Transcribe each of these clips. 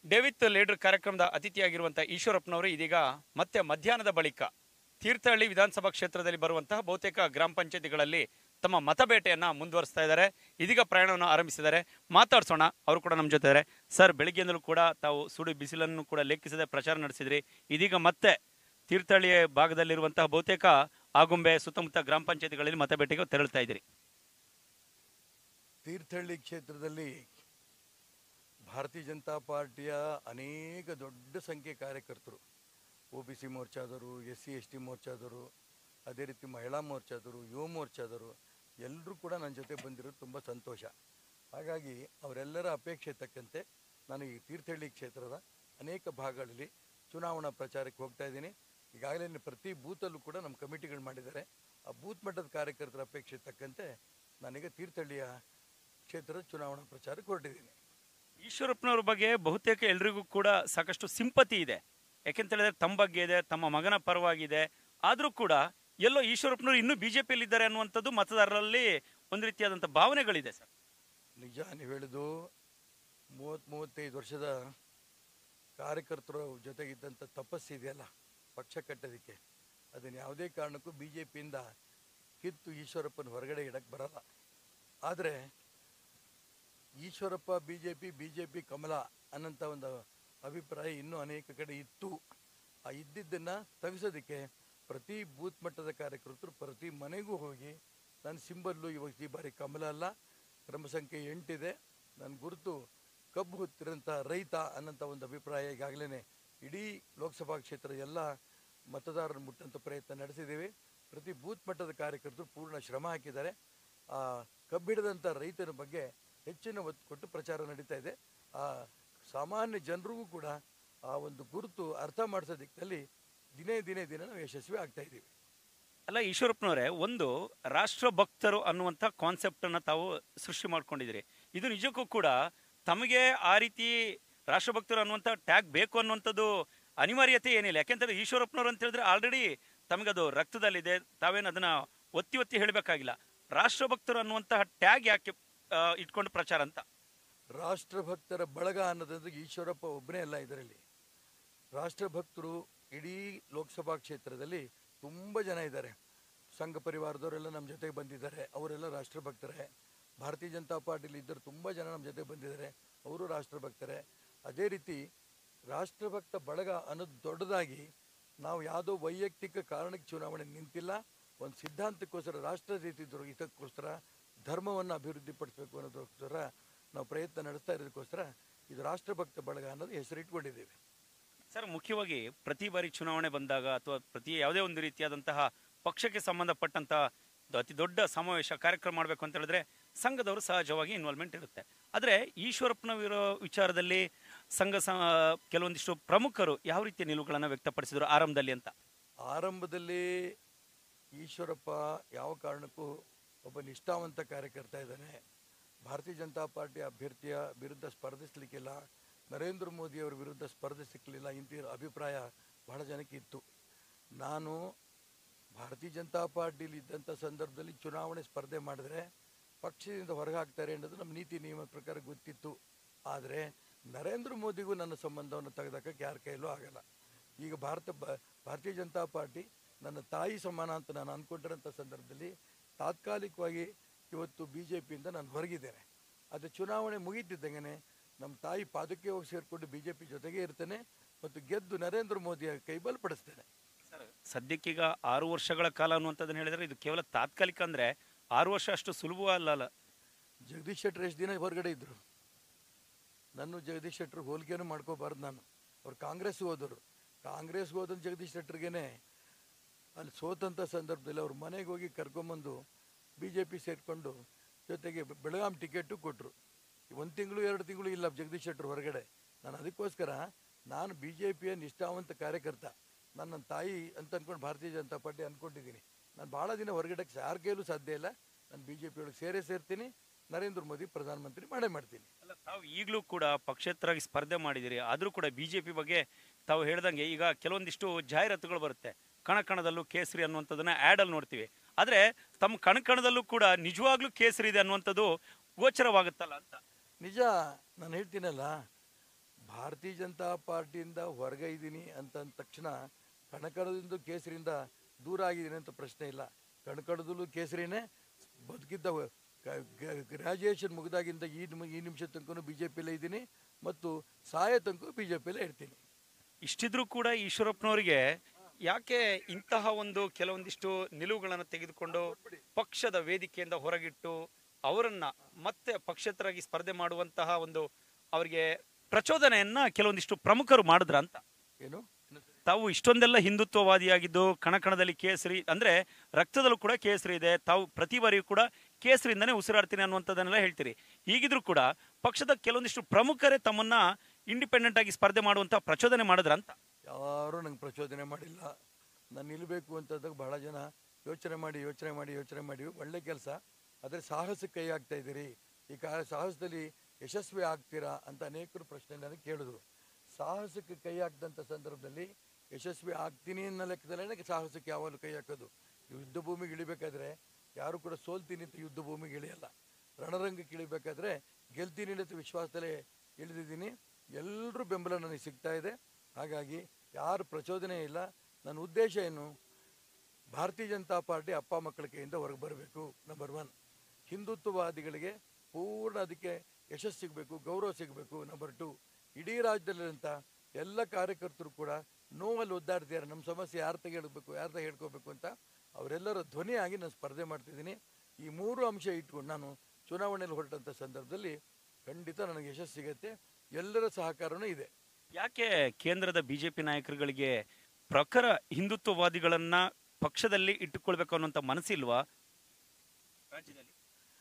ಡೇವಿತ್ leader ಕಾರ್ಯಕ್ರಮದ ಅತಿಥಿಯಾಗಿರುವಂತಹ ಈಶ್ವರಪ್ಪನವರು ಇದೀಗ ಮತ್ತೆ ಮಧ್ಯಾಹ್ನದ ಬಳಿಕ ತೀರ್ಥಹಳ್ಳಿ ವಿಧಾನಸಭಾ ಕ್ಷೇತ್ರದಲ್ಲಿ ಬರುವಂತಹ ಬಹುತೇಕ ಗ್ರಾಮ ಪಂಚಾಯತಿಗಳಲ್ಲಿ ತಮ್ಮ ಮತಬೇಟೆಯನ್ನ ಮುಂದುವರಿಸ್ತಾ ಇದ್ದಾರೆ ಇದೀಗ ಪ್ರಯಾಣವನ್ನು ಆರಂಭಿಸಿದ್ದಾರೆ ಮಾತಾಡ್ಸೋಣ ಅವರು ಕೂಡ ನಮ್ಮ ಜೊತೆ ಇದ್ದಾರೆ ಸರ್ ಬೆಳಿಗ್ಗೆಯಿಂದಲೂ ಕೂಡ ತಾವು ಸುಡು ಬಿಸಿಲನ್ನು ಕೂಡ ಲೆಕ್ಕಿಸದೆ ಪ್ರಚಾರ ನಡೆಸಿದ್ರಿ ಇದೀಗ ಮತ್ತೆ ತೀರ್ಥಹಳ್ಳಿ ಭಾಗದಲ್ಲಿರುವಂತಹ ಬಹುತೇಕ ಆಗುಂಬೆ ಸುತ್ತಮುತ್ತ ಗ್ರಾಮ ಪಂಚಾಯತಿಗಳಲ್ಲಿ ಮತಬೇಟೆಗೆ ತೆರಳುತ್ತಾ ಇದ್ದೀರಿ ತೀರ್ಥಹಳ್ಳಿ ಕ್ಷೇತ್ರದಲ್ಲಿ ಭಾರತೀಯ ಜನತಾ ಪಾರ್ಟಿಯ ಅನೇಕ ದೊಡ್ಡ ಸಂಖ್ಯೆ ಕಾರ್ಯಕರ್ತರು ಒ ಬಿ ಸಿ ಮೋರ್ಚಾದವರು ಎಸ್ ಸಿ ಎಸ್ ಟಿ ಮೋರ್ಚಾದವರು ಅದೇ ರೀತಿ ಮಹಿಳಾ ಮೋರ್ಚಾದವರು ಯುವ ಮೋರ್ಚಾದವರು ಎಲ್ಲರೂ ಕೂಡ ನನ್ನ ಜೊತೆ ಬಂದಿರೋದು ತುಂಬ ಸಂತೋಷ ಹಾಗಾಗಿ ಅವರೆಲ್ಲರ ಅಪೇಕ್ಷೆ ತಕ್ಕಂತೆ ನಾನು ಈ ತೀರ್ಥಹಳ್ಳಿ ಕ್ಷೇತ್ರದ ಅನೇಕ ಭಾಗಗಳಲ್ಲಿ ಚುನಾವಣಾ ಪ್ರಚಾರಕ್ಕೆ ಹೋಗ್ತಾ ಇದ್ದೀನಿ ಈಗಾಗಲೇ ಪ್ರತಿ ಬೂತಲ್ಲೂ ಕೂಡ ನಮ್ಮ ಕಮಿಟಿಗಳು ಮಾಡಿದ್ದಾರೆ ಆ ಬೂತ್ ಮಟ್ಟದ ಕಾರ್ಯಕರ್ತರ ಅಪೇಕ್ಷೆ ತಕ್ಕಂತೆ ನಾನೀಗ ತೀರ್ಥಹಳ್ಳಿಯ ಕ್ಷೇತ್ರದ ಚುನಾವಣಾ ಪ್ರಚಾರಕ್ಕೆ ಹೊರಟಿದ್ದೀನಿ ಈಶ್ವರಪ್ಪನವ್ರ ಬಗ್ಗೆ ಬಹುತೇಕ ಎಲ್ರಿಗೂ ಕೂಡ ಸಾಕಷ್ಟು ಸಿಂಪತಿ ಇದೆ ಯಾಕೆಂತ ಹೇಳಿದ್ರೆ ತಮ್ಮ ಬಗ್ಗೆ ಇದೆ ತಮ್ಮ ಮಗನ ಪರವಾಗಿದೆ ಆದರೂ ಕೂಡ ಎಲ್ಲೋ ಈಶ್ವರಪ್ಪನವರು ಇನ್ನೂ ಬಿಜೆಪಿಯಲ್ಲಿ ಇದ್ದಾರೆ ಅನ್ನುವಂಥದ್ದು ಮತದಾರರಲ್ಲಿ ಒಂದು ರೀತಿಯಾದಂಥ ಭಾವನೆಗಳಿದೆ ಸರ್ ನಿಜ ನೀವು ಹೇಳಿದ್ದು ಮೂವತ್ತು ಮೂವತ್ತೈದು ವರ್ಷದ ಕಾರ್ಯಕರ್ತರ ಜೊತೆಗಿದ್ದಂಥ ತಪಸ್ಸಿದೆಯಲ್ಲ ಪಕ್ಷ ಕಟ್ಟೋದಕ್ಕೆ ಅದನ್ನು ಯಾವುದೇ ಕಾರಣಕ್ಕೂ ಬಿ ಜೆ ಪಿಯಿಂದ ಕಿತ್ತು ಈಶ್ವರಪ್ಪನ ಹೊರಗಡೆ ಇಡಕ್ಕೆ ಬರಲ್ಲ ಆದರೆ Eshwarappa B J P B J P ಕಮಲ ಅನ್ನೋಂಥ ಒಂದು ಅಭಿಪ್ರಾಯ ಇನ್ನೂ ಅನೇಕ ಕಡೆ ಇತ್ತು ಆ ಇದ್ದಿದ್ದನ್ನು ತೆಗೆಸೋದಕ್ಕೆ ಪ್ರತಿ ಬೂತ್ ಮಟ್ಟದ ಕಾರ್ಯಕರ್ತರು ಪ್ರತಿ ಮನೆಗೂ ಹೋಗಿ ನನ್ನ ಸಿಂಬಲ್ಲು ಇವಾಗ ಈ ಬಾರಿ ಕಮಲ ಅಲ್ಲ ಕ್ರಮ ಸಂಖ್ಯೆ ಎಂಟಿದೆ ನನ್ನ ಗುರುತು ಕಬ್ಬು ಹೊತ್ತಿರೋಂಥ ರೈತ ಅನ್ನೋಂಥ ಒಂದು ಅಭಿಪ್ರಾಯ ಈಗಾಗಲೇ ಇಡೀ ಲೋಕಸಭಾ ಕ್ಷೇತ್ರದ ಎಲ್ಲ ಮತದಾರರನ್ನು ಮುಟ್ಟಂಥ ಪ್ರಯತ್ನ ನಡೆಸಿದ್ದೀವಿ ಪ್ರತಿ ಬೂತ್ ಮಟ್ಟದ ಕಾರ್ಯಕರ್ತರು ಪೂರ್ಣ ಶ್ರಮ ಹಾಕಿದ್ದಾರೆ ಆ ಕಬ್ಬಿಡದಂಥ ರೈತನ ಬಗ್ಗೆ ಹೆಚ್ಚಿನ ಒತ್ತು ಕೊಟ್ಟು ಪ್ರಚಾರ ನಡೀತಾ ಇದೆ ಆ ಸಾಮಾನ್ಯ ಜನರಿಗೂ ಕೂಡ ಆ ಒಂದು ಗುರುತು ಅರ್ಥ ಮಾಡಿಸೋ ದಿಕ್ಕಲ್ಲಿ ದಿನೇ ದಿನೇ ದಿನೇ ನಾವು ಯಶಸ್ವಿ ಆಗ್ತಾ ಇದ್ದೀವಿ ಅಲ್ಲ ಈಶ್ವರಪ್ಪನವರೇ ಒಂದು ರಾಷ್ಟ್ರ ಭಕ್ತರು ಅನ್ನುವಂಥ ಕಾನ್ಸೆಪ್ಟ್ ಅನ್ನ ತಾವು ಸೃಷ್ಟಿ ಮಾಡ್ಕೊಂಡಿದ್ದೀರಿ ಇದು ನಿಜಕ್ಕೂ ಕೂಡ ತಮಗೆ ಆ ರೀತಿ ರಾಷ್ಟ್ರಭಕ್ತರು ಅನ್ನುವಂಥ ಟ್ಯಾಗ್ ಬೇಕು ಅನ್ನುವಂಥದ್ದು ಅನಿವಾರ್ಯತೆ ಏನಿಲ್ಲ ಯಾಕೆಂತಂದ್ರೆ ಈಶ್ವರಪ್ಪನವರು ಅಂತ ಹೇಳಿದ್ರೆ ಆಲ್ರೆಡಿ ತಮಗದು ರಕ್ತದಲ್ಲಿದೆ ತಾವೇನು ಅದನ್ನ ಒತ್ತಿ ಒತ್ತಿ ಹೇಳಬೇಕಾಗಿಲ್ಲ ರಾಷ್ಟ್ರಭಕ್ತರು ಅನ್ನುವಂತಹ ಟ್ಯಾಗ್ ಯಾಕೆ ಆ, ಇಟ್ಕೊಂಡು ಪ್ರಚಾರ ಅಂತ ರಾಷ್ಟ್ರಭಕ್ತರ ಬಳಗ ಅನ್ನೋದಂದ್ರೆ ಈಶ್ವರಪ್ಪ ಒಬ್ಬನೇ ಅಲ್ಲ ಇದರಲ್ಲಿ ರಾಷ್ಟ್ರಭಕ್ತರು ಇಡೀ ಲೋಕಸಭಾ ಕ್ಷೇತ್ರದಲ್ಲಿ ತುಂಬ ಜನ ಇದ್ದಾರೆ ಸಂಘ ಪರಿವಾರದವರೆಲ್ಲ ನಮ್ಮ ಜೊತೆಗೆ ಬಂದಿದ್ದಾರೆ ಅವರೆಲ್ಲ ರಾಷ್ಟ್ರಭಕ್ತರೇ ಭಾರತೀಯ ಜನತಾ ಪಾರ್ಟಿಲಿ ಇದ್ದರು ತುಂಬ ಜನ ನಮ್ಮ ಜೊತೆ ಬಂದಿದ್ದಾರೆ ಅವರು ರಾಷ್ಟ್ರಭಕ್ತರೇ ಅದೇ ರೀತಿ ರಾಷ್ಟ್ರಭಕ್ತ ಬಳಗ ಅನ್ನೋದು ದೊಡ್ಡದಾಗಿ ನಾವು ಯಾವುದೋ ವೈಯಕ್ತಿಕ ಕಾರಣಕ್ಕೆ ಚುನಾವಣೆ ನಿಂತಿಲ್ಲ ಒಂದು ಸಿದ್ಧಾಂತಕ್ಕೋಸ್ಕರ ರಾಷ್ಟ್ರ ರೀತಿದ್ರು ಇದಕ್ಕೋಸ್ಕರ ಧರ್ಮವನ್ನು ಅಭಿವೃದ್ಧಿಪಡಿಸಬೇಕು ಅನ್ನೋದಕ್ಕೋಸ್ಕರ ನಾವು ಪ್ರಯತ್ನ ನಡೆಸ್ತಾ ಇರೋದಕ್ಕೋಸ್ಕರ ಇದು ರಾಷ್ಟ್ರಭಕ್ತ ಬಳಗ ಅನ್ನೋದು ಹೆಸರಿಟ್ಕೊಂಡಿದ್ದೀವಿ ಸರ್ ಮುಖ್ಯವಾಗಿ ಪ್ರತಿ ಬಾರಿ ಚುನಾವಣೆ ಬಂದಾಗ ಅಥವಾ ಪ್ರತಿ ಯಾವುದೇ ಒಂದು ರೀತಿಯಾದಂತಹ ಪಕ್ಷಕ್ಕೆ ಸಂಬಂಧಪಟ್ಟಂತಹ ಒಂದು ಅತಿ ದೊಡ್ಡ ಸಮಾವೇಶ ಕಾರ್ಯಕ್ರಮ ಮಾಡಬೇಕು ಅಂತ ಹೇಳಿದ್ರೆ ಸಂಘದವರು ಸಹಜವಾಗಿ ಇನ್ವಾಲ್ವ್ಮೆಂಟ್ ಇರುತ್ತೆ ಆದರೆ ಈಶ್ವರಪ್ಪನವಿರೋ ವಿಚಾರದಲ್ಲಿ ಸಂಘ ಸ ಕೆಲವೊಂದಿಷ್ಟು ಪ್ರಮುಖರು ಯಾವ ರೀತಿಯ ನಿಲುವುಗಳನ್ನು ವ್ಯಕ್ತಪಡಿಸಿದ್ರು ಆರಂಭದಲ್ಲಿ ಅಂತ ಆರಂಭದಲ್ಲಿ ಈಶ್ವರಪ್ಪ ಯಾವ ಕಾರಣಕ್ಕೂ ಒಬ್ಬ ನಿಷ್ಠಾವಂತ ಕಾರ್ಯಕರ್ತ ಇದ್ದಾನೆ ಭಾರತೀಯ ಜನತಾ ಪಾರ್ಟಿ ಅಭ್ಯರ್ಥಿಯ ವಿರುದ್ಧ ಸ್ಪರ್ಧಿಸಲಿಕ್ಕಿಲ್ಲ ನರೇಂದ್ರ ಮೋದಿಯವರ ವಿರುದ್ಧ ಸ್ಪರ್ಧಿಸಲಿಕ್ಕಿಲ್ಲ ಇಂಥ ಅಭಿಪ್ರಾಯ ಬಹಳ ಜನಕ್ಕೆ ಇತ್ತು ನಾನು ಭಾರತೀಯ ಜನತಾ ಪಾರ್ಟಿಲಿ ಇದ್ದಂಥ ಸಂದರ್ಭದಲ್ಲಿ ಚುನಾವಣೆ ಸ್ಪರ್ಧೆ ಮಾಡಿದ್ರೆ ಪಕ್ಷದಿಂದ ಹೊರಗೆ ಹಾಕ್ತಾರೆ ಅನ್ನೋದು ನಮ್ಮ ನೀತಿ ನಿಯಮ ಪ್ರಕಾರ ಗೊತ್ತಿತ್ತು ಆದರೆ ನರೇಂದ್ರ ಮೋದಿಗೂ ನನ್ನ ಸಂಬಂಧವನ್ನು ತೆಗೆದಾಕಕ್ಕೆ ಯಾರ ಕೈಯಲ್ಲೂ ಆಗಲ್ಲ ಈಗ ಭಾರತ ಬ ಭಾರತೀಯ ಜನತಾ ಪಾರ್ಟಿ ನನ್ನ ತಾಯಿ ಸಮಾನ ಅಂತ ನಾನು ಅಂದ್ಕೊಂಡಿರೋಂಥ ಸಂದರ್ಭದಲ್ಲಿ ತಾತ್ಕಾಲಿಕವಾಗಿ ಇವತ್ತು ಬಿ ಜೆ ಪಿಯಿಂದ ನಾನು ಹೊರಗಿದ್ದೇನೆ ಅದು ಚುನಾವಣೆ ಮುಗೀತಿದ್ದಂಗೆ ನಮ್ಮ ತಾಯಿ ಪಾದಕ್ಕೆ ಹೋಗಿ ಸೇರಿಕೊಂಡು ಬಿ ಜೆ ಪಿ ಜೊತೆಗೆ ಇರ್ತೇನೆ ಮತ್ತು ಗೆದ್ದು ನರೇಂದ್ರ ಮೋದಿಯ ಕೈ ಬಲಪಡಿಸ್ತೇನೆ ಸದ್ಯಕ್ಕೀಗ ಆರು ವರ್ಷಗಳ ಕಾಲ ಅನ್ನುವಂಥದ್ದನ್ನು ಹೇಳಿದ್ರೆ ಇದು ಕೇವಲ ತಾತ್ಕಾಲಿಕ ಅಂದ್ರೆ ಆರು ವರ್ಷ ಅಷ್ಟು ಸುಲಭ ಅಲ್ಲ ಜಗದೀಶ್ ಶೆಟ್ಟರ್ ಎಷ್ಟು ದಿನ ಹೊರಗಡೆ ಇದ್ದರು ನಾನು ಜಗದೀಶ್ ಶೆಟ್ಟರ್ ಹೋಲಿಕೆನೂ ಮಾಡ್ಕೋಬಾರ್ದು ನಾನು ಅವ್ರು ಕಾಂಗ್ರೆಸ್ಗೆ ಹೋದರು ಕಾಂಗ್ರೆಸ್ಗೆ ಹೋದಂತ ಜಗದೀಶ್ ಶೆಟ್ಟರ್ಗೆ ಅಲ್ಲಿ ಸೋತಂಥ ಸಂದರ್ಭದಲ್ಲಿ ಅವ್ರ ಮನೆಗೆ ಹೋಗಿ ಕರ್ಕೊಂಬಂದು ಬಿ ಜೆ ಪಿ ಸೇರಿಕೊಂಡು ಜೊತೆಗೆ ಬೆ- ಬೆಳಗಾಂ ಟಿಕೆಟು ಕೊಟ್ಟರು ಒಂದು ತಿಂಗಳು ಎರಡು ತಿಂಗಳು ಇಲ್ಲ ಜಗದೀಶ್ ಶೆಟ್ಟರ್ ಹೊರಗಡೆ ನಾನು ಅದಕ್ಕೋಸ್ಕರ ನಾನು ಬಿ ಜೆ ಪಿಯ ನಿಷ್ಠಾವಂತ ಕಾರ್ಯಕರ್ತ ನಾನು ನನ್ನ ತಾಯಿ ಅಂತ ಅಂದ್ಕೊಂಡು ಭಾರತೀಯ ಜನತಾ ಪಾರ್ಟಿ ಅಂದ್ಕೊಂಡಿದ್ದೀನಿ ನಾನು ಭಾಳ ದಿನ ಹೊರಗಡೆ ಯಾರ ಕೈಲೂ ಸಾಧ್ಯ ಇಲ್ಲ ನಾನು ಬಿ ಜೆ ಪಿ ಒಳಗೆ ಸೇರೇ ಸೇರ್ತೀನಿ ನರೇಂದ್ರ ಮೋದಿ ಪ್ರಧಾನಮಂತ್ರಿ ಮಾಡೇ ಮಾಡ್ತೀನಿ ಅಲ್ಲ ತಾವು ಈಗಲೂ ಕೂಡ ಪಕ್ಷೇತರಾಗಿ ಸ್ಪರ್ಧೆ ಮಾಡಿದಿರಿ ಆದರೂ ಕೂಡ ಬಿಜೆಪಿ ಬಗ್ಗೆ ತಾವು ಹೇಳ್ದಂಗೆ ಈಗ ಕೆಲವೊಂದಿಷ್ಟು ಜಾಹೀರಾತುಗಳು ಬರುತ್ತೆ ಕಣಕಣದಲ್ಲೂ ಕೇಸರಿ ಅನ್ನುವಂಥದ್ದನ್ನ ಆ್ಯಡ್ ಅಲ್ಲಿ ನೋಡ್ತೀವಿ ಆದರೆ ತಮ್ಮ ಕಣಕಣದಲ್ಲೂ ಕೂಡ ನಿಜವಾಗ್ಲೂ ಕೇಸರಿ ಇದೆ ಅನ್ನುವಂಥದ್ದು ಗೋಚರವಾಗುತ್ತಲ್ಲ ಅಂತ ನಿಜ ನಾನು ಹೇಳ್ತೀನಲ್ಲ ಭಾರತೀಯ ಜನತಾ ಪಾರ್ಟಿಯಿಂದ ಹೊರಗೆ ಇದ್ದೀನಿ ಅಂತ ಅಂದ ತಕ್ಷಣ ಕಣಕಣದಿಂದ ಕೇಸರಿಯಿಂದ ದೂರ ಆಗಿದ್ದೀನಿ ಅಂತ ಪ್ರಶ್ನೆ ಇಲ್ಲ ಕಣಕಣದಲ್ಲೂ ಕೇಸರಿನೇ ಬದುಕಿದ್ದ ಗ್ರಾಜುಯೇಷನ್ ಮುಗಿದಾಗಿಂದ ಈ ನಿಮ್- ಈ ನಿಮಿಷ ತನಕ ಬಿ ಜೆ ಪಿಯಲ್ಲೇ ಇದ್ದೀನಿ ಮತ್ತು ಸಾಯ ತನಕ ಬಿ ಜೆ ಪಿಯಲ್ಲೇ ಇರ್ತೀನಿ ಇಷ್ಟಿದ್ರೂ ಕೂಡ ಈಶ್ವರಪ್ಪನವರಿಗೆ ಯಾಕೆ ಇಂತಹ ಒಂದು ಕೆಲವೊಂದಿಷ್ಟು ನಿಲುವುಗಳನ್ನು ತೆಗೆದುಕೊಂಡು ಪಕ್ಷದ ವೇದಿಕೆಯಿಂದ ಹೊರಗಿಟ್ಟು ಅವರನ್ನ ಮತ್ತೆ ಪಕ್ಷೇತರಾಗಿ ಸ್ಪರ್ಧೆ ಮಾಡುವಂತಹ ಒಂದು ಅವರಿಗೆ ಪ್ರಚೋದನೆಯನ್ನ ಕೆಲವೊಂದಿಷ್ಟು ಪ್ರಮುಖರು ಮಾಡಿದ್ರ ಅಂತ ಏನು ತಾವು ಇಷ್ಟೊಂದೆಲ್ಲ ಹಿಂದುತ್ವವಾದಿಯಾಗಿದ್ದು ಕಣಕಣದಲ್ಲಿ ಕೇಸರಿ ಅಂದ್ರೆ ರಕ್ತದಲ್ಲೂ ಕೂಡ ಕೇಸರಿ ಇದೆ ತಾವು ಪ್ರತಿ ಬಾರಿಯೂ ಕೂಡ ಕೇಸರಿಯಿಂದನೇ ಉಸಿರಾಡ್ತೀನಿ ಅನ್ನುವಂಥದ್ದನ್ನೆಲ್ಲ ಹೇಳ್ತೀರಿ ಹೀಗಿದ್ರೂ ಕೂಡ ಪಕ್ಷದ ಕೆಲವೊಂದಿಷ್ಟು ಪ್ರಮುಖರೇ ತಮ್ಮನ್ನ ಇಂಡಿಪೆಂಡೆಂಟ್ ಆಗಿ ಸ್ಪರ್ಧೆ ಮಾಡುವಂತ ಪ್ರಚೋದನೆ ಮಾಡಿದ್ರ ಅಂತ ಯಾರೂ ನಂಗೆ ಪ್ರಚೋದನೆ ಮಾಡಿಲ್ಲ ನಾನು ನಿಲ್ಲಬೇಕು ಅಂತಂದಾಗ ಬಹಳ ಜನ ಯೋಚನೆ ಮಾಡಿ ಯೋಚನೆ ಮಾಡಿ ಯೋಚನೆ ಮಾಡಿ ಒಳ್ಳೆ ಕೆಲಸ ಆದರೆ ಸಾಹಸಕ್ಕೆ ಕೈ ಹಾಕ್ತಾ ಇದ್ದೀರಿ ಈ ಕಾ ಸಾಹಸದಲ್ಲಿ ಯಶಸ್ವಿ ಆಗ್ತೀರಾ ಅಂತ ಅನೇಕರು ಪ್ರಶ್ನೆ ನನಗೆ ಕೇಳಿದ್ರು ಸಾಹಸಕ್ಕೆ ಕೈ ಹಾಕಿದಂಥ ಸಂದರ್ಭದಲ್ಲಿ ಯಶಸ್ವಿ ಆಗ್ತೀನಿ ಅನ್ನೋ ಲೆಕ್ಕದಲ್ಲೇ ಸಾಹಸಕ್ಕೆ ಯಾವಾಗಲೂ ಕೈ ಹಾಕೋದು ಯುದ್ಧ ಭೂಮಿಗೆ ಇಳಿಬೇಕಾದ್ರೆ ಯಾರು ಕೂಡ ಸೋಲ್ತೀನಿ ಅಂತ ಯುದ್ಧ ಭೂಮಿಗೆ ಇಳಿಯಲ್ಲ ರಣರಂಗಕ್ಕೆ ಇಳಿಬೇಕಾದ್ರೆ ಗೆಲ್ತೀನಿ ಅಂತ ವಿಶ್ವಾಸದಲ್ಲೇ ಇಳಿದಿದ್ದೀನಿ ಎಲ್ಲರೂ ಬೆಂಬಲ ನನಗೆ ಸಿಗ್ತಾ ಇದೆ ಹಾಗಾಗಿ ಯಾರು ಪ್ರಚೋದನೆ ಇಲ್ಲ ನನ್ನ ಉದ್ದೇಶ ಏನು ಭಾರತೀಯ ಜನತಾ ಪಾರ್ಟಿ ಅಪ್ಪ ಮಕ್ಕಳ ಕೈಯಿಂದ ಹೊರಗೆ ಬರಬೇಕು ನಂಬರ್ ಒನ್ ಹಿಂದುತ್ವವಾದಿಗಳಿಗೆ ಪೂರ್ಣ ಅದಕ್ಕೆ ಯಶಸ್ಸು ಸಿಗಬೇಕು ಗೌರವ ಸಿಗಬೇಕು ನಂಬರ್ ಟು ಇಡೀ ರಾಜ್ಯದಲ್ಲಿರುವಂಥ ಎಲ್ಲ ಕಾರ್ಯಕರ್ತರು ಕೂಡ ನೋವಲ್ಲಿ ಒದ್ದಾಡ್ತಿದ್ದಾರೆ ನಮ್ಮ ಸಮಸ್ಯೆ ಯಾರ ತೆಗೆ ಹೇಳ್ಬೇಕು ಯಾರ ತೆಗೆ ಹೇಳ್ಕೋಬೇಕು ಅಂತ ಅವರೆಲ್ಲರ ಧ್ವನಿಯಾಗಿ ನಾನು ಸ್ಪರ್ಧೆ ಮಾಡ್ತಿದ್ದೀನಿ ಈ ಮೂರು ಅಂಶ ಇಟ್ಕೊಂಡು ನಾನು ಚುನಾವಣೆಯಲ್ಲಿ ಹೊರಟಂಥ ಸಂದರ್ಭದಲ್ಲಿ ಖಂಡಿತ ನನಗೆ ಯಶಸ್ಸು ಸಿಗತ್ತೆ ಎಲ್ಲರ ಸಹಕಾರನೂ ಇದೆ ಯಾಕೆ ಕೇಂದ್ರದ ಬಿಜೆಪಿ ನಾಯಕರುಗಳಿಗೆ ಪ್ರಖರ ಹಿಂದುತ್ವವಾದಿಗಳನ್ನ ಪಕ್ಷದಲ್ಲಿ ಇಟ್ಟುಕೊಳ್ಬೇಕು ಅನ್ನುವಂತ ಮನಸ್ಸಿಲ್ವಾ ರಾಜ್ಯದಲ್ಲಿ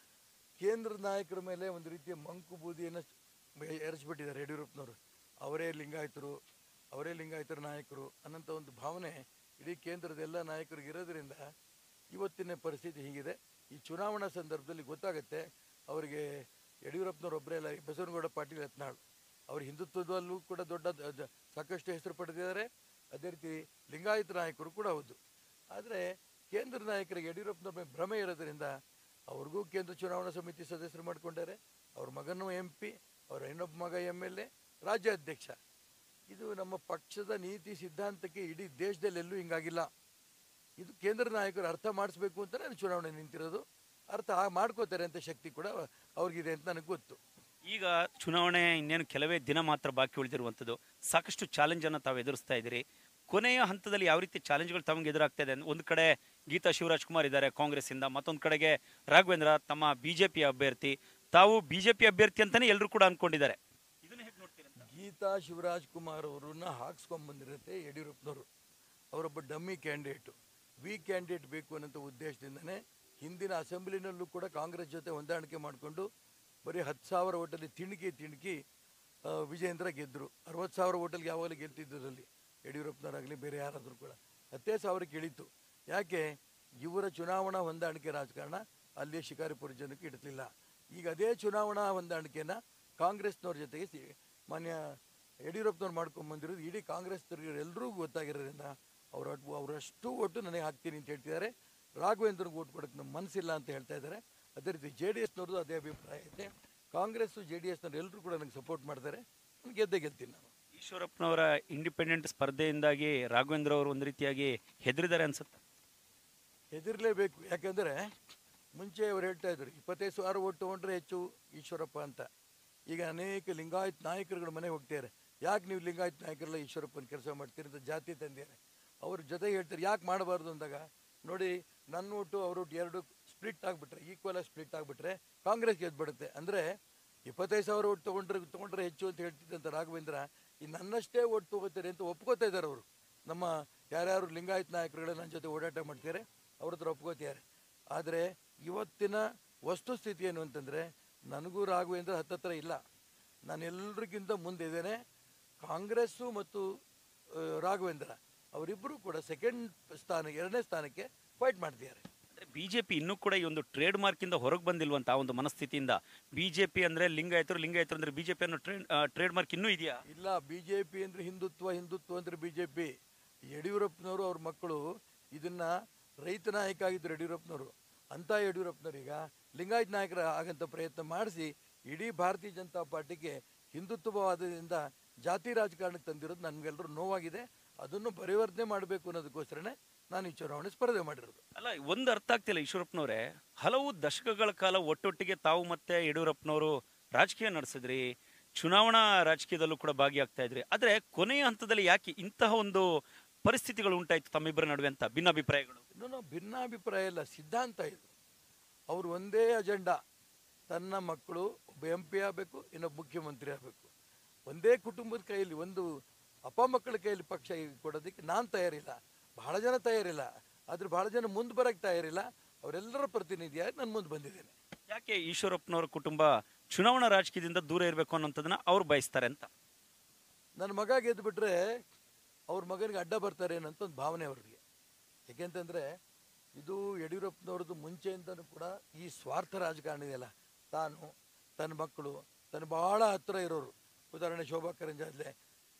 ಕೇಂದ್ರದ ನಾಯಕರ ಮೇಲೆ ಒಂದು ರೀತಿಯ ಮಂಕು ಬೂದಿಯನ್ನು ಎರಚಿಬಿಟ್ಟಿದ್ದಾರೆ ಯಡಿಯೂರಪ್ಪನವರು ಅವರೇ ಲಿಂಗಾಯತರು ಅವರೇ ಲಿಂಗಾಯತರ ನಾಯಕರು ಅನ್ನೋಂಥ ಒಂದು ಭಾವನೆ ಇಡೀ ಕೇಂದ್ರದ ಎಲ್ಲ ನಾಯಕರಿಗೆ ಇರೋದ್ರಿಂದ ಇವತ್ತಿನ ಪರಿಸ್ಥಿತಿ ಹೀಗಿದೆ ಈ ಚುನಾವಣಾ ಸಂದರ್ಭದಲ್ಲಿ ಗೊತ್ತಾಗುತ್ತೆ ಅವರಿಗೆ ಯಡಿಯೂರಪ್ಪನವ್ರು ಒಬ್ಬರೇ ಅಲ್ಲ ಈ ಬಸವನಗೌಡ ಪಾಟೀಲ್ ಯತ್ನಾಳ್ ಅವರು ಹಿಂದುತ್ವದಲ್ಲೂ ಕೂಡ ದೊಡ್ಡ ದ- ದ- ಸಾಕಷ್ಟು ಹೆಸರು ಪಡೆದಿದ್ದಾರೆ ಅದೇ ರೀತಿ ಲಿಂಗಾಯತ ನಾಯಕರು ಕೂಡ ಹೌದು ಆದರೆ ಕೇಂದ್ರ ನಾಯಕರಿಗೆ ಯಡಿಯೂರಪ್ಪನವ್ರ ಮೇಲೆ ಭ್ರಮೆ ಇರೋದ್ರಿಂದ ಅವ್ರಿಗೂ ಕೇಂದ್ರ ಚುನಾವಣಾ ಸಮಿತಿ ಸದಸ್ಯರು ಮಾಡಿಕೊಂಡಾರೆ ಅವ್ರ ಮಗನೂ ಎಂ ಪಿ ಅವರ ಇನ್ನೊಬ್ಬ ಮಗ ಎಮ್ ಎಲ್ ಎ ರಾಜ್ಯಾಧ್ಯಕ್ಷ ಇದು ನಮ್ಮ ಪಕ್ಷದ ನೀತಿ ಸಿದ್ಧಾಂತಕ್ಕೆ ಇಡೀ ದೇಶದಲ್ಲಿ ಎಲ್ಲೂ ಹಿಂಗಾಗಿಲ್ಲ ಇದು ಕೇಂದ್ರ ನಾಯಕರು ಅರ್ಥ ಮಾಡಿಸ್ಬೇಕು ಅಂತ ನಾನು ಚುನಾವಣೆ ನಿಂತಿರೋದು ಅರ್ಥ ಆ- ಮಾಡ್ಕೋತಾರೆ ಅಂತ ಶಕ್ತಿ ಕೂಡ ಅವ್ರಿಗಿದೆ ಅಂತ ನನಗೆ ಗೊತ್ತು ಈಗ ಚುನಾವಣೆ ಇನ್ನೇನು ಕೆಲವೇ ದಿನ ಮಾತ್ರ ಬಾಕಿ ಉಳಿದಿರುವಂಥದ್ದು ಸಾಕಷ್ಟು ಚಾಲೆಂಜ್ ಅನ್ನ ತಾವು ಎದುರಿಸ್ತಾ ಇದ್ದೀರಿ ಕೊನೆಯ ಹಂತದಲ್ಲಿ ಯಾವ ರೀತಿ ಚಾಲೆಂಜ್ಗಳು ತಮಗೆ ಎದುರಾಗ್ತಾ ಇದೆ ಒಂದು ಕಡೆ ಗೀತಾ ಶಿವರಾಜ್ ಕುಮಾರ್ ಇದ್ದಾರೆ ಕಾಂಗ್ರೆಸ್ ಇಂದ ಮತ್ತೊಂದು ಕಡೆಗೆ ರಾಘವೇಂದ್ರ ತಮ್ಮ ಬಿಜೆಪಿ ಅಭ್ಯರ್ಥಿ ತಾವು ಬಿಜೆಪಿ ಅಭ್ಯರ್ಥಿ ಅಂತಾನೆ ಎಲ್ಲರೂ ಕೂಡ ಅನ್ಕೊಂಡಿದ್ದಾರೆ ಇದನ್ನ ಹೇಗೆ ನೋಡ್ತೀರಂತ ಗೀತಾ ಶಿವರಾಜ್ ಕುಮಾರ್ ಅವರನ್ನ ಹಾಕ್ಸ್ಕೊಂಡ್ಬಂದಿರುತ್ತೆ ಯಡಿಯೂರಪ್ಪನವರು ಅವರೊಬ್ಬ ಡಮ್ಮಿ ಕ್ಯಾಂಡಿಡೇಟು ವಿ ಕ್ಯಾಂಡಿಡೇಟ್ ಬೇಕು ಅನ್ನೋ ಉದ್ದೇಶದಿಂದನೇ ಹಿಂದಿನ ಅಸೆಂಬ್ಲಿನಲ್ಲೂ ಕೂಡ ಕಾಂಗ್ರೆಸ್ ಜೊತೆ ಹೊಂದಾಣಿಕೆ ಮಾಡಿಕೊಂಡು ಬರೀ ಹತ್ತು ಸಾವಿರ ಓಟಲ್ಲಿ ತಿಣುಕಿ ತಿಣುಕಿ ಆ, ವಿಜೇಂದ್ರ ಗೆದ್ದರು ಅರವತ್ತು ಸಾವಿರ ಓಟಲ್ಗೆ ಯಾವಾಗಲೂ ಗೆಲ್ತಿದ್ದರಲ್ಲಿ ಯಡಿಯೂರಪ್ಪನವರಾಗಲಿ ಬೇರೆ ಯಾರಾದರೂ ಕೂಡ ಹತ್ತೇ ಸಾವಿರಕ್ಕೆ ಇಳೀತು ಯಾಕೆ ಇವರ ಚುನಾವಣಾ ಹೊಂದಾಣಿಕೆ ರಾಜಕಾರಣ ಅಲ್ಲಿ ಶಿಕಾರಿಪುರ ಜನಕ್ಕೆ ಇಡ್ತಿಲ್ಲ ಈಗ ಅದೇ ಚುನಾವಣಾ ಹೊಂದಾಣಿಕೆನ ಕಾಂಗ್ರೆಸ್ನವ್ರ ಜೊತೆಗೆ ಸಿ- ಮಾನ್ಯ ಯಡಿಯೂರಪ್ಪನವ್ರು ಮಾಡ್ಕೊಂಡು ಬಂದಿರೋದು ಇಡೀ ಕಾಂಗ್ರೆಸ್ ಎಲ್ಲರಿಗೂ ಗೊತ್ತಾಗಿರೋದ್ರಿಂದ ಅವ್ರ ಅವರಷ್ಟು ಒಟ್ಟು ನನಗೆ ಹಾಕ್ತೀನಿ ಅಂತ ಹೇಳ್ತಿದ್ದಾರೆ ರಾಘವೇಂದ್ರಗೆ ಓಟ್ ಕೊಡೋಕ್ಕೆ ನಮ್ಮ ಮನಸ್ಸಿಲ್ಲ ಅಂತ ಹೇಳ್ತಾ ಇದ್ದಾರೆ ಅದೇ ರೀತಿ ಜೆ ಡಿ ಎಸ್ನವ್ರದ್ದು ಅದೇ ಅಭಿಪ್ರಾಯ ಐತೆ ಕಾಂಗ್ರೆಸ್ಸು ಜೆ ಡಿ ಎಸ್ನವ್ರು ಎಲ್ಲರೂ ಕೂಡ ನನಗೆ ಸಪೋರ್ಟ್ ಮಾಡ್ತಾರೆ ನಾನು ಗೆದ್ದೇ ಗೆಲ್ತೀನಿ ನಾನು ಈಶ್ವರಪ್ಪನವರ ಇಂಡಿಪೆಂಡೆಂಟ್ ಸ್ಪರ್ಧೆಯಿಂದಾಗಿ ರಾಘವೇಂದ್ರ ಅವರು ಒಂದು ರೀತಿಯಾಗಿ ಹೆದರಿದ್ದಾರೆ ಅನ್ಸುತ್ತೆ ಹೆದರ್ಲೇಬೇಕು ಯಾಕಂದರೆ ಮುಂಚೆ ಅವ್ರು ಹೇಳ್ತಾ ಇದ್ರು ಇಪ್ಪತ್ತೈದು ಸಾವಿರ ಓಟ್ ತೊಗೊಂಡ್ರೆ ಹೆಚ್ಚು ಈಶ್ವರಪ್ಪ ಅಂತ ಈಗ ಅನೇಕ ಲಿಂಗಾಯತ್ ನಾಯಕರುಗಳ ಮನೆಗೆ ಹೋಗ್ತಾರೆ ಯಾಕೆ ನೀವು ಲಿಂಗಾಯತ್ ನಾಯಕರೆಲ್ಲ ಈಶ್ವರಪ್ಪನ ಕೆಲಸ ಮಾಡ್ತೀರಿ ಅಂತ ಜಾತಿ ತಂದಿದ್ದಾರೆ ಅವ್ರ ಜೊತೆಗೆ ಹೇಳ್ತಾರೆ ಯಾಕೆ ಮಾಡಬಾರ್ದು ಅಂದಾಗ ನೋಡಿ ನನ್ನ ಓಟು ಅವ್ರ ಓಟು ಎರಡು ಸ್ಪ್ಲಿಟ್ ಆಗಿಬಿಟ್ರೆ ಈಕ್ವಲ್ ಆಗಿ ಸ್ಪ್ಲಿಟ್ ಆಗಿಬಿಟ್ರೆ ಕಾಂಗ್ರೆಸ್ ಗೆದ್ಬಿಡುತ್ತೆ ಅಂದರೆ ಇಪ್ಪತ್ತೈದು ಸಾವಿರ ಓಟ್ ತೊಗೊಂಡ್ರೆ ತೊಗೊಂಡ್ರೆ ಹೆಚ್ಚು ಅಂತ ಹೇಳ್ತಿದ್ದಂಥ ರಾಘವೇಂದ್ರ ಈ ನನ್ನಷ್ಟೇ ಓಟ್ ತೊಗೋತಾರೆ ಅಂತ ಒಪ್ಕೋತಾ ಇದ್ದಾರೆ ಅವರು ನಮ್ಮ ಯಾರ್ಯಾರು ಲಿಂಗಾಯತ್ ನಾಯಕರುಗಳ ನನ್ನ ಜೊತೆ ಓಡಾಟ ಮಾಡ್ತಾರೆ ಅವ್ರ ಹತ್ರ ಒಪ್ಕೋತಿದ್ದಾರೆ ಆದರೆ ಇವತ್ತಿನ ವಸ್ತುಸ್ಥಿತಿ ಏನು ಅಂತಂದರೆ ನನಗೂ ರಾಘವೇಂದ್ರ ಹತ್ತತ್ರ ಇಲ್ಲ ನಾನು ಎಲ್ರಿಗಿಂತ ಮುಂದೆ ಇದ್ದೇನೆ ಕಾಂಗ್ರೆಸ್ಸು ಮತ್ತು ಆ, ರಾಘವೇಂದ್ರ ಅವರಿಬ್ಬರು ಕೂಡ ಸೆಕೆಂಡ್ ಸ್ಥಾನ ಎರಡನೇ ಸ್ಥಾನಕ್ಕೆ ಫೈಟ್ ಮಾಡ್ತಿದ್ದಾರೆ ಅಂದ್ರೆ ಬಿಜೆಪಿ ಇನ್ನೂ ಕೂಡ ಈ ಒಂದು ಟ್ರೇಡ್ ಮಾರ್ಕ್ ಇಂದ ಹೊರಗೆ ಬಂದಿಲ್ವಂತ ಆ ಒಂದು ಮನಸ್ಥಿತಿಯಿಂದ ಬಿಜೆಪಿ ಅಂದ್ರೆ ಲಿಂಗಾಯತರು ಲಿಂಗಾಯತರು ಅಂದ್ರೆ ಬಿಜೆಪಿ ಅನ್ನೋ ಟ್ರೇಡ್ ಟ್ರೇಡ್ ಮಾರ್ಕ್ ಇನ್ನೂ ಇದೆಯಾ ಇಲ್ಲ ಬಿ ಜೆ ಪಿ ಅಂದರೆ ಹಿಂದುತ್ವ ಹಿಂದುತ್ವ ಅಂದರೆ ಬಿ ಜೆ ಪಿ ಯಡಿಯೂರಪ್ಪನವರು ಅವ್ರ ಮಕ್ಕಳು ಇದನ್ನ ರೈತ ನಾಯಕ ಆಗಿದ್ದರು ಯಡಿಯೂರಪ್ಪನವರು ಅಂಥ ಯಡಿಯೂರಪ್ಪನವರು ಈಗ ಲಿಂಗಾಯತ್ ನಾಯಕರ ಆಗಂತ ಪ್ರಯತ್ನ ಮಾಡಿಸಿ ಇಡೀ ಭಾರತೀಯ ಜನತಾ ಪಾರ್ಟಿಗೆ ಹಿಂದುತ್ವವಾದದಿಂದ ಜಾತಿ ರಾಜಕಾರಣಕ್ಕೆ ತಂದಿರೋದು ನಮಗೆಲ್ಲರೂ ನೋವಾಗಿದೆ ಅದನ್ನು ಪರಿವರ್ತನೆ ಮಾಡಬೇಕು ಅನ್ನೋದಕ್ಕೋಸ್ಕರನೇ ನಾನು ಈ ಚುನಾವಣೆ ಸ್ಪರ್ಧೆ ಮಾಡಿರೋದು ಅಲ್ಲ ಒಂದು ಅರ್ಥ ಆಗ್ತಿಲ್ಲ ಈಶ್ವರಪ್ಪನವರೇ ಹಲವು ದಶಕಗಳ ಕಾಲ ಒಟ್ಟೊಟ್ಟಿಗೆ ತಾವು ಮತ್ತೆ ಯಡಿಯೂರಪ್ಪನವರು ರಾಜಕೀಯ ನಡೆಸಿದ್ರಿ ಚುನಾವಣಾ ರಾಜಕೀಯದಲ್ಲೂ ಕೂಡ ಭಾಗಿಯಾಗ್ತಾ ಇದ್ರಿ ಆದ್ರೆ ಕೊನೆಯ ಹಂತದಲ್ಲಿ ಯಾಕೆ ಇಂತಹ ಒಂದು ಪರಿಸ್ಥಿತಿಗಳು ಉಂಟಾಯ್ತು ತಮ್ಮಿಬ್ಬರ ನಡುವೆ ಅಂತ ಭಿನ್ನಾಭಿಪ್ರಾಯಗಳು ಇನ್ನೂ ಭಿನ್ನಾಭಿಪ್ರಾಯ ಇಲ್ಲ ಸಿದ್ಧಾಂತ ಇದು ಅವರು ಒಂದೇ ಅಜೆಂಡಾ ತನ್ನ ಮಕ್ಕಳು ಒಬ್ಬ ಎಂ ಪಿ ಆಗಬೇಕು ಇನ್ನೊಬ್ಬ ಮುಖ್ಯಮಂತ್ರಿ ಆಗಬೇಕು ಒಂದೇ ಕುಟುಂಬದ ಕೈಯಲ್ಲಿ ಒಂದು ಅಪ್ಪ ಮಕ್ಕಳ ಕೈಯಲ್ಲಿ ಪಕ್ಷ ಕೊಡೋದಕ್ಕೆ ನಾನು ತಯಾರಿಲ್ಲ ಬಹಳ ಜನ ತಯಾರಿಲ್ಲ ಆದ್ರೆ ಬಹಳ ಜನ ಮುಂದೆ ಬರಕ್ಕೆ ತಯಾರಿಲ್ಲ ಅವರೆಲ್ಲರ ಪ್ರತಿನಿಧಿಯಾಗಿ ನಾನು ಮುಂದೆ ಬಂದಿದ್ದೇನೆ ಯಾಕೆ ಈಶ್ವರಪ್ಪನವರ ಕುಟುಂಬ ಚುನಾವಣಾ ರಾಜಕೀಯದಿಂದ ದೂರ ಇರಬೇಕು ಅನ್ನೋಂಥದ್ದನ್ನ ಅವ್ರು ಬಯಸ್ತಾರೆ ಅಂತ ನನ್ನ ಮಗ ಗೆದ್ದು ಬಿಟ್ರೆ ಅವ್ರ ಮಗನಿಗೆ ಅಡ್ಡ ಬರ್ತಾರೆ ಅನ್ನೋಂಥ ಒಂದು ಭಾವನೆ ಅವ್ರಿಗೆ ಯಾಕೆಂತಂದ್ರೆ ಇದು ಯಡಿಯೂರಪ್ಪನವ್ರದ್ದು ಮುಂಚೆಯಿಂದನೂ ಕೂಡ ಈ ಸ್ವಾರ್ಥ ರಾಜಕಾರಣ ಇದೆಯಲ್ಲ ತಾನು ತನ್ನ ಮಕ್ಕಳು ತನ್ನ ಬಹಳ ಹತ್ತಿರ ಇರೋರು ಉದಾಹರಣೆ ಶೋಭಾ ಕರಂಜಾದ್ಲೆ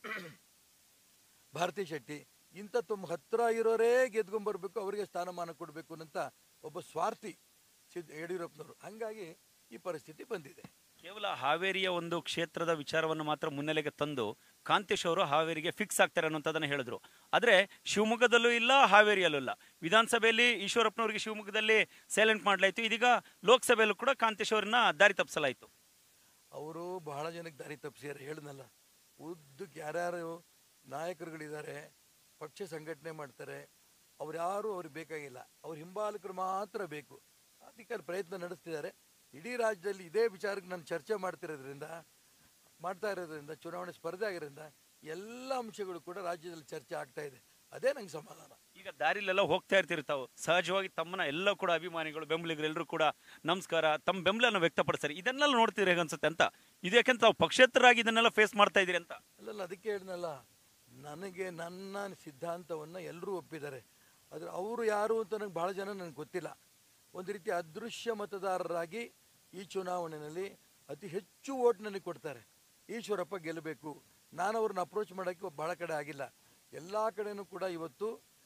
ಭಾರತಿ ಶೆಟ್ಟಿ ಇಂಥ ತುಂಬ ಹತ್ತಿರ ಇರೋರೇ ಗೆದ್ಕೊಂಡ್ಬರ್ಬೇಕು ಅವರಿಗೆ ಸ್ಥಾನಮಾನ ಕೊಡಬೇಕು ಅಂತ ಒಬ್ಬ ಸ್ವಾರ್ಥಿ ಸಿದ್ ಯಡಿಯೂರಪ್ಪನವರು ಹಾಗಾಗಿ ಈ ಪರಿಸ್ಥಿತಿ ಬಂದಿದೆ ಕೇವಲ ಹಾವೇರಿಯ ಒಂದು ಕ್ಷೇತ್ರದ ವಿಚಾರವನ್ನು ಮಾತ್ರ ಮುನ್ನೆಲೆಗೆ ತಂದು ಕಾಂತೇಶ್ ಅವರು ಹಾವೇರಿಗೆ ಫಿಕ್ಸ್ ಆಗ್ತಾರೆ ಅನ್ನೋಂಥದ್ದನ್ನ ಹೇಳಿದ್ರು ಆದ್ರೆ ಶಿವಮೊಗ್ಗದಲ್ಲೂ ಇಲ್ಲ ಹಾವೇರಿಯಲ್ಲೂ ಇಲ್ಲ ವಿಧಾನಸಭೆಯಲ್ಲಿ ಈಶ್ವರಪ್ಪನವರಿಗೆ ಶಿವಮೊಗ್ಗದಲ್ಲಿ ಸೈಲೆಂಟ್ ಮಾಡಲಾಯಿತು ಇದೀಗ ಲೋಕಸಭೆಯಲ್ಲೂ ಕೂಡ ಕಾಂತೇಶ್ ಅವರನ್ನ ದಾರಿ ತಪ್ಪಿಸಲಾಯಿತು ಅವರು ಬಹಳ ಜನಕ್ಕೆ ದಾರಿ ತಪ್ಪಿಸ್ಯಾರ ಹೇಳಿದ್ನಲ್ಲ ಉದ್ದಕ್ಕೆ ಯಾರ್ಯಾರು ನಾಯಕರುಗಳಿದ್ದಾರೆ ಪಕ್ಷ ಸಂಘಟನೆ ಮಾಡ್ತಾರೆ ಅವ್ರು ಯಾರು ಅವ್ರಿಗೆ ಬೇಕಾಗಿಲ್ಲ ಅವ್ರ ಹಿಂಬಾಲಕರು ಮಾತ್ರ ಬೇಕು ಅದಕ್ಕೆ ಅವ್ರು ಪ್ರಯತ್ನ ನಡೆಸ್ತಿದ್ದಾರೆ ಇಡೀ ರಾಜ್ಯದಲ್ಲಿ ಇದೇ ವಿಚಾರಕ್ಕೆ ನಾನು ಚರ್ಚೆ ಮಾಡ್ತಿರೋದ್ರಿಂದ ಮಾಡ್ತಾ ಇರೋದ್ರಿಂದ ಚುನಾವಣೆ ಸ್ಪರ್ಧೆ ಆಗಿರೋದ್ರಿಂದ ಎಲ್ಲ ಅಂಶಗಳು ಕೂಡ ರಾಜ್ಯದಲ್ಲಿ ಚರ್ಚೆ ಆಗ್ತಾ ಇದೆ ಅದೇ ನಂಗೆ ಸಮಾಧಾನ ಈಗ ದಾರಿಲೆಲ್ಲ ಹೋಗ್ತಾ ಇರ್ತೀರಿ ತಾವು ಸಹಜವಾಗಿ ತಮ್ಮನ್ನ ಎಲ್ಲ ಕೂಡ ಅಭಿಮಾನಿಗಳು ಬೆಂಬಲಿಗರು ಎಲ್ಲರೂ ಕೂಡ ನಮಸ್ಕಾರ ತಮ್ಮ ಬೆಂಬಲನ ವ್ಯಕ್ತಪಡಿಸ್ತಾರೆ ಇದನ್ನೆಲ್ಲ ನೋಡ್ತೀರಿ ಹೇಗನ್ಸುತ್ತೆ ಅಂತ ಇದು ಯಾಕೆಂತ ತಾವು ಪಕ್ಷೇತರಾಗಿ ಇದನ್ನೆಲ್ಲ ಫೇಸ್ ಮಾಡ್ತಾ ಇದೀರಿ ಅಂತ ಅಲ್ಲಲ್ಲ ಅದಕ್ಕೆ ಹೇಳಿದ್ನಲ್ಲ ನನಗೆ ನನ್ನ ಸಿದ್ಧಾಂತವನ್ನು ಎಲ್ಲರೂ ಒಪ್ಪಿದ್ದಾರೆ ಆದರೆ ಅವರು ಯಾರು ಅಂತ ನನಗೆ ಭಾಳ ಜನ ನನಗೆ ಗೊತ್ತಿಲ್ಲ ಒಂದು ರೀತಿ ಅದೃಶ್ಯ ಮತದಾರರಾಗಿ ಈ ಚುನಾವಣೆಯಲ್ಲಿ ಅತಿ ಹೆಚ್ಚು ಓಟ್ ನನಗೆ ಕೊಡ್ತಾರೆ ಈಶ್ವರಪ್ಪ ಗೆಲ್ಲಬೇಕು ನಾನು ಅವ್ರನ್ನ ಅಪ್ರೋಚ್ ಮಾಡೋಕ್ಕೆ ಭಾಳ ಕಡೆ ಆಗಿಲ್ಲ ಎಲ್ಲ ಕಡೆನೂ ಕೂಡ ಇವತ್ತು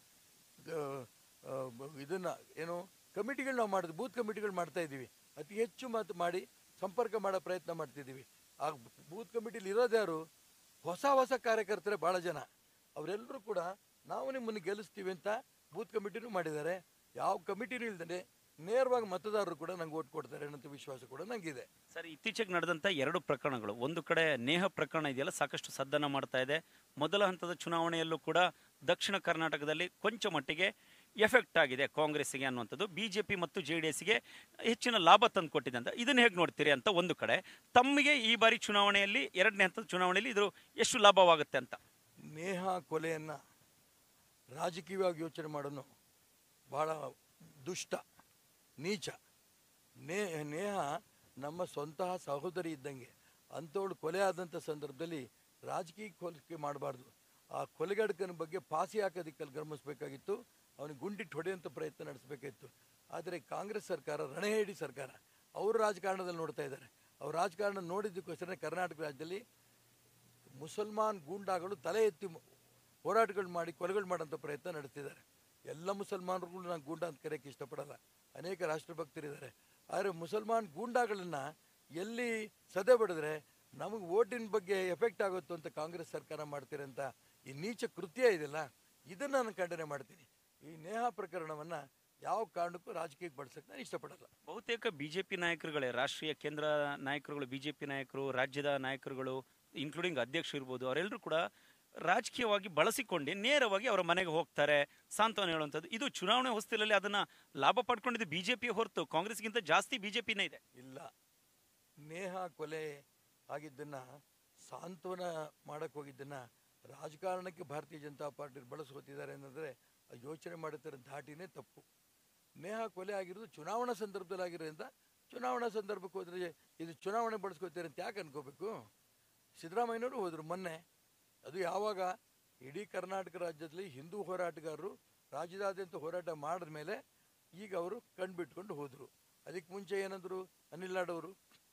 ಆ, ಆ, ಬ- ಇದನ್ನ ಏನು ಕಮಿಟಿಗಳು ನಾವು ಮಾಡಿದ್ವಿ ಬೂತ್ ಕಮಿಟಿಗಳು ಮಾಡ್ತಾ ಇದ್ದೀವಿ ಅತಿ ಹೆಚ್ಚು ಮಾತು ಮಾಡಿ ಸಂಪರ್ಕ ಮಾಡೋ ಪ್ರಯತ್ನ ಮಾಡ್ತಿದ್ದೀವಿ ಆ ಬೂತ್ ಕಮಿಟಿಲಿ ಇರೋದ್ಯಾರು ಹೊಸ ಹೊಸ ಕಾರ್ಯಕರ್ತರೇ ಭಾಳ ಜನ ಅವರೆಲ್ಲರೂ ಕೂಡ ನಾವು ನಿಮ್ಮನ್ನು ಗೆಲ್ಲಿಸ್ತೀವಿ ಅಂತ ಬೂತ್ ಕಮಿಟಿನೂ ಮಾಡಿದ್ದಾರೆ ಯಾವ ಕಮಿಟಿನೂ ಇಲ್ದೇ ನೇರವಾಗಿ ಮತದಾರರು ಕೂಡ ನಂಗೆ ಓಟ್ ಕೊಡ್ತಾರೆ ಅನ್ನೋ ವಿಶ್ವಾಸ ಕೂಡ ನಂಗಿದೆ ಸರ್ ಇತ್ತೀಚೆಗೆ ನಡೆದಂತ ಎರಡು ಪ್ರಕರಣಗಳು ಒಂದು ಕಡೆ ನೇಹ ಪ್ರಕರಣ ಇದೆಯಲ್ಲ ಸಾಕಷ್ಟು ಸದ್ದನ್ನ ಮಾಡ್ತಾ ಇದೆ ಮೊದಲ ಹಂತದ ಚುನಾವಣೆಯಲ್ಲೂ ಕೂಡ ದಕ್ಷಿಣ ಕರ್ನಾಟಕದಲ್ಲಿ ಕೊಂಚ ಮಟ್ಟಿಗೆ ಎಫೆಕ್ಟ್ ಆಗಿದೆ ಕಾಂಗ್ರೆಸ್ಗೆ ಅನ್ನುವಂಥದ್ದು ಬಿಜೆಪಿ ಮತ್ತು ಜೆ ಡಿ ಎಸ್ಗೆ ಹೆಚ್ಚಿನ ಲಾಭ ತಂದು ಕೊಟ್ಟಿದೆ ಅಂತ ಇದನ್ನ ಹೇಗೆ ನೋಡ್ತೀರಿ ಅಂತ ಒಂದು ಕಡೆ ತಮಗೆ ಈ ಬಾರಿ ಚುನಾವಣೆಯಲ್ಲಿ ಎರಡನೇ ಹಂತದ ಚುನಾವಣೆಯಲ್ಲಿ ಇದು ಎಷ್ಟು ಲಾಭವಾಗುತ್ತೆ ಅಂತ ನೇಹ ಕೊಲೆಯನ್ನು ರಾಜಕೀಯವಾಗಿ ಯೋಚನೆ ಮಾಡೋನು ಭಾಳ ದುಷ್ಟ ನೀಚ ನೇ ನೇಹ ನಮ್ಮ ಸ್ವಂತ ಸಹೋದರಿ ಇದ್ದಂಗೆ ಅಂಥವಳು ಕೊಲೆ ಆದಂಥ ಸಂದರ್ಭದಲ್ಲಿ ರಾಜಕೀಯ ಹೋಲಿಕೆ ಮಾಡಬಾರ್ದು ಆ ಕೊಲೆಗಡಕನ ಬಗ್ಗೆ ಪಾಸಿ ಹಾಕೋದಕ್ಕೆ ಗಮನಿಸಬೇಕಾಗಿತ್ತು ಅವನಿಗೆ ಗುಂಡಿಟ್ಟು ಹೊಡೆಯುವಂಥ ಪ್ರಯತ್ನ ನಡೆಸಬೇಕಾಗಿತ್ತು ಆದರೆ ಕಾಂಗ್ರೆಸ್ ಸರ್ಕಾರ ರಣಹೇಡಿ ಸರ್ಕಾರ ಅವರು ರಾಜಕಾರಣದಲ್ಲಿ ನೋಡ್ತಾ ಇದ್ದಾರೆ ಅವ್ರ ರಾಜಕಾರಣ ನೋಡಿದ್ದಕ್ಕೋಸ್ಕರ ಕರ್ನಾಟಕ ರಾಜ್ಯದಲ್ಲಿ ಮುಸಲ್ಮಾನ್ ಗೂಂಡಾಗಳು ತಲೆ ಎತ್ತಿ ಮ- ಹೋರಾಟಗಳು ಮಾಡಿ ಕೊಲೆಗಳು ಮಾಡೋಂಥ ಪ್ರಯತ್ನ ನಡೆಸ್ತಿದ್ದಾರೆ ಎಲ್ಲ ಮುಸಲ್ಮಾನರಿಗೂ ನಾನು ಗೂಂಡಾ ಅಂತ ಕರೆಯೋಕ್ಕೆ ಇಷ್ಟಪಡಲ್ಲ ಅನೇಕ ರಾಷ್ಟ್ರಭಕ್ತರಿದ್ದಾರೆ ಆದರೆ ಮುಸಲ್ಮಾನ್ ಗೂಂಡಾಗಳನ್ನು ಎಲ್ಲಿ ಸದೆ ಬಡಿದ್ರೆ ನಮಗೆ ಓಟಿನ ಬಗ್ಗೆ ಎಫೆಕ್ಟ್ ಆಗುತ್ತೋ ಅಂತ ಕಾಂಗ್ರೆಸ್ ಸರ್ಕಾರ ಮಾಡ್ತಿರೋಂಥ ಈ ನೀಚ ಕೃತ್ಯ ಇದೆಯಲ್ಲ ಇದನ್ನು ನಾನು ಖಂಡನೆ ಮಾಡ್ತೀನಿ ಈ ನೇಹಾ ಪ್ರಕರಣವನ್ನು ಯಾವ ಕಾರಣಕ್ಕೂ ರಾಜಕೀಯಕ್ಕೆ ಬಳಸಕ್ಕೆ ನಾನು ಇಷ್ಟಪಡಲ್ಲ ಬಹುತೇಕ ಬಿಜೆಪಿ ನಾಯಕರುಗಳೇ ರಾಷ್ಟ್ರೀಯ ಕೇಂದ್ರ ನಾಯಕರುಗಳು ಬಿಜೆಪಿ ನಾಯಕರು ರಾಜ್ಯದ ನಾಯಕರುಗಳು ಇನ್ಕ್ಲೂಡಿಂಗ್ ಅಧ್ಯಕ್ಷರು ಇರ್ಬೋದು ಅವರೆಲ್ಲರೂ ಕೂಡ ರಾಜಕೀಯವಾಗಿ ಬಳಸಿಕೊಂಡು ನೇರವಾಗಿ ಅವರ ಮನೆಗೆ ಹೋಗ್ತಾರೆ ಸಾಂತ್ವನ ಹೇಳುವಂಥದ್ದು ಇದು ಚುನಾವಣೆ ಹೊಸ್ತಿಲಲ್ಲಿ ಅದನ್ನ ಲಾಭ ಪಡ್ಕೊಂಡಿದ್ದು ಬಿಜೆಪಿ ಹೊರತು ಕಾಂಗ್ರೆಸ್ಗಿಂತ ಜಾಸ್ತಿ ಬಿಜೆಪಿನೇ ಇದೆ ಇಲ್ಲ ನೇಹ ಕೊಲೆ ಆಗಿದ್ದನ್ನು ಸಾಂತ್ವನ ಮಾಡಕ್ಕೆ ಹೋಗಿದ್ದನ್ನು ರಾಜಕಾರಣಕ್ಕೆ ಭಾರತೀಯ ಜನತಾ ಪಾರ್ಟಿ ಬಳಸ್ಕೋತಿದ್ದಾರೆ ಅನ್ನೋದ್ರೆ ಆ ಯೋಚನೆ ಮಾಡುತ್ತಿರೋ ಧಾಟಿನೇ ತಪ್ಪು ನೇಹ ಕೊಲೆ ಆಗಿರೋದು ಚುನಾವಣಾ ಸಂದರ್ಭದಲ್ಲಿ ಆಗಿರೋದ್ರಿಂದ ಚುನಾವಣಾ ಸಂದರ್ಭಕ್ಕೆ ಹೋದರೆ ಇದು ಚುನಾವಣೆ ಬಳಸ್ಕೋತಾರೆ ಅಂತ ಯಾಕೆ ಅನ್ಕೋಬೇಕು ಸಿದ್ದರಾಮಯ್ಯನವರು ಹೋದರು ಮೊನ್ನೆ ಅದು ಯಾವಾಗ ಇಡೀ ಕರ್ನಾಟಕ ರಾಜ್ಯದಲ್ಲಿ ಹಿಂದೂ ಹೋರಾಟಗಾರರು ರಾಜ್ಯದಾದ್ಯಂತ ಹೋರಾಟ ಮಾಡಿದ ಮೇಲೆ ಈಗ ಅವರು ಕಣ್ಬಿಟ್ಕೊಂಡು ಹೋದರು ಅದಕ್ಕೆ ಮುಂಚೆ ಏನಂದ್ರು ಅನಿಲ್ ನಾಡವರು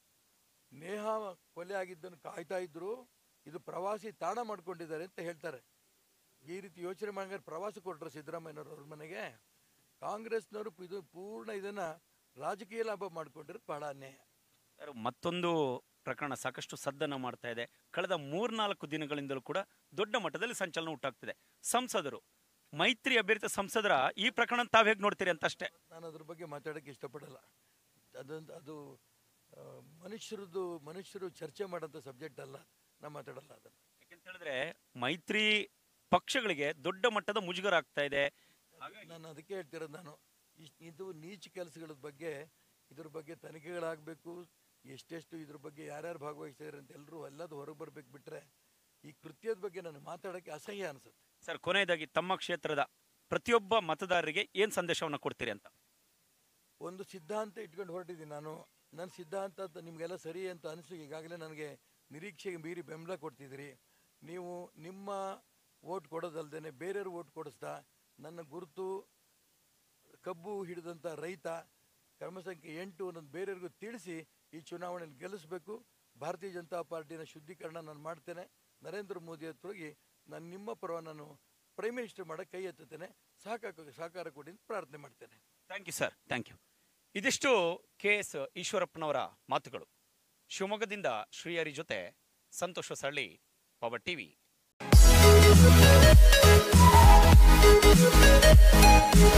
ನೇಹ ಕೊಲೆ ಆಗಿದ್ದನ್ನು ಕಾಯ್ತಾ ಇದ್ರು ಇದು ಪ್ರವಾಸಿ ತಾಣ ಮಾಡ್ಕೊಂಡಿದ್ದಾರೆ ಅಂತ ಹೇಳ್ತಾರೆ ಈ ರೀತಿ ಯೋಚನೆ ಮಾಡಿದ್ರೆ ಪ್ರವಾಸ ಕೊಟ್ಟರು ಸಿದ್ದರಾಮಯ್ಯನವರು ಅವ್ರ ಮನೆಗೆ ಕಾಂಗ್ರೆಸ್ನವರು ಇದು ಪೂರ್ಣ ಇದನ್ನ ರಾಜಕೀಯ ಲಾಭ ಮಾಡ್ಕೊಂಡಿರೋದು ಬಹಳ ಅನ್ಯಾಯ ಸರ್, ಮತ್ತೊಂದು ಪ್ರಕರಣ ಸಾಕಷ್ಟು ಸದ್ದನ್ನ ಮಾಡ್ತಾ ಇದೆ ಕಳೆದ ಮೂರ್ನಾಲ್ಕು ದಿನಗಳಿಂದಲೂ ಕೂಡ ದೊಡ್ಡ ಮಟ್ಟದಲ್ಲಿ ಸಂಚಲನ ಉಂಟಾಗ್ತಿದೆ ಸಂಸದರು ಮೈತ್ರಿ ಅಭ್ಯರ್ಥಿ ಸಂಸದರ ಈ ಪ್ರಕರಣ ತಾವ್ ಹೇಗೆ ನೋಡ್ತೀರಿ ಅಂತ ಅಷ್ಟೇ ನಾನು ಅದ್ರ ಬಗ್ಗೆ ಮಾತಾಡೋಕ್ಕೆ ಇಷ್ಟಪಡಲ್ಲ ಅದೊಂದು ಅದು ಆ, ಮನುಷ್ಯರದ್ದು ಮನುಷ್ಯರು ಚರ್ಚೆ ಮಾಡೋಂಥ ಸಬ್ಜೆಕ್ಟ್ ಅಲ್ಲ ನಾನು ಮಾತಾಡಲ್ಲ ಅದನ್ನು ಯಾಕೆಂತ ಹೇಳಿದ್ರೆ ಮೈತ್ರಿ ಪಕ್ಷಗಳಿಗೆ ದೊಡ್ಡ ಮಟ್ಟದ ಮುಜುಗರ ಆಗ್ತಾ ಇದೆ ನಾನು ಅದಕ್ಕೆ ಹೇಳ್ತಿರೋದು ನಾನು ಇಶ್ ಇದು ನೀಚ ಕೆಲಸಗಳ ಬಗ್ಗೆ ಇದ್ರ ಬಗ್ಗೆ ತನಿಖೆಗಳಾಗಬೇಕು ಎಷ್ಟೆಷ್ಟು ಇದ್ರ ಬಗ್ಗೆ ಯಾರ್ಯಾರು ಭಾಗವಹಿಸಿದ್ದಾರೆ ಅಂತ ಎಲ್ಲರೂ ಎಲ್ಲದು ಹೊರಗೆ ಬರ್ಬೇಕು ಬಿಟ್ರೆ ಈ ಕೃತ್ಯದ ಬಗ್ಗೆ ನಾನು ಮಾತಾಡೋಕ್ಕೆ ಅಸಹ್ಯ ಅನಿಸುತ್ತೆ ಸರ್ ಕೊನೆಯದಾಗಿ ತಮ್ಮ ಕ್ಷೇತ್ರದ ಪ್ರತಿಯೊಬ್ಬ ಮತದಾರರಿಗೆ ಏನ್ ಸಂದೇಶವನ್ನ ಕೊಡ್ತೀರಿ ಅಂತ ಒಂದು ಸಿದ್ಧಾಂತ ಇಟ್ಕೊಂಡು ಹೊರಟಿದ್ದೀನಿ ನಾನು ನನ್ನ ಸಿದ್ಧಾಂತ ಅಂತ ನಿಮಗೆಲ್ಲ ಸರಿ ಅಂತ ಅನಿಸು ಈಗಾಗಲೇ ನನಗೆ ನಿರೀಕ್ಷೆಗೆ ಮೀರಿ ಬೆಂಬಲ ಕೊಡ್ತಿದ್ದೀರಿ ನೀವು ನಿಮ್ಮ ಓಟ್ ಕೊಡೋದಲ್ದೇನೆ ಬೇರೆಯವ್ರು ಓಟ್ ಕೊಡಿಸ್ತಾ ನನ್ನ ಗುರುತು ಕಬ್ಬು ಹಿಡಿದಂಥ ರೈತ ಕ್ರಮ ಸಂಖ್ಯೆ ಎಂಟು ಅನ್ನೋದು ಬೇರೆಯವ್ರಿಗೂ ತಿಳಿಸಿ ಈ ಚುನಾವಣೆಯಲ್ಲಿ ಗೆಲ್ಲಿಸಬೇಕು ಭಾರತೀಯ ಜನತಾ ಪಾರ್ಟಿನ ಶುದ್ಧೀಕರಣ ನಾನು ಮಾಡ್ತೇನೆ ನರೇಂದ್ರ ಮೋದಿ ಹತ್ರ ಹೋಗಿ ನಾನು ನಿಮ್ಮ ಪರವ ನಾನು ಪ್ರೈಮ್ ಮಿನಿಸ್ಟರ್ ಮಾಡೋಕ್ಕೆ ಕೈ ಎತ್ತುತ್ತೇನೆ ಸಹಕಾರ ಸಹಕಾರ ಕೊಡಿ ಅಂತ ಪ್ರಾರ್ಥನೆ ಮಾಡ್ತೇನೆ thank you sir thank you ಇದಿಷ್ಟು ಕೆ ಎಸ್ ಈಶ್ವರಪ್ಪನವರ ಮಾತುಗಳು ಶಿವಮೊಗ್ಗದಿಂದ ಶ್ರೀಹರಿ ಜೊತೆ ಸಂತೋಷ ಸಳ್ಳಿ ಪವರ್ ಟಿವಿ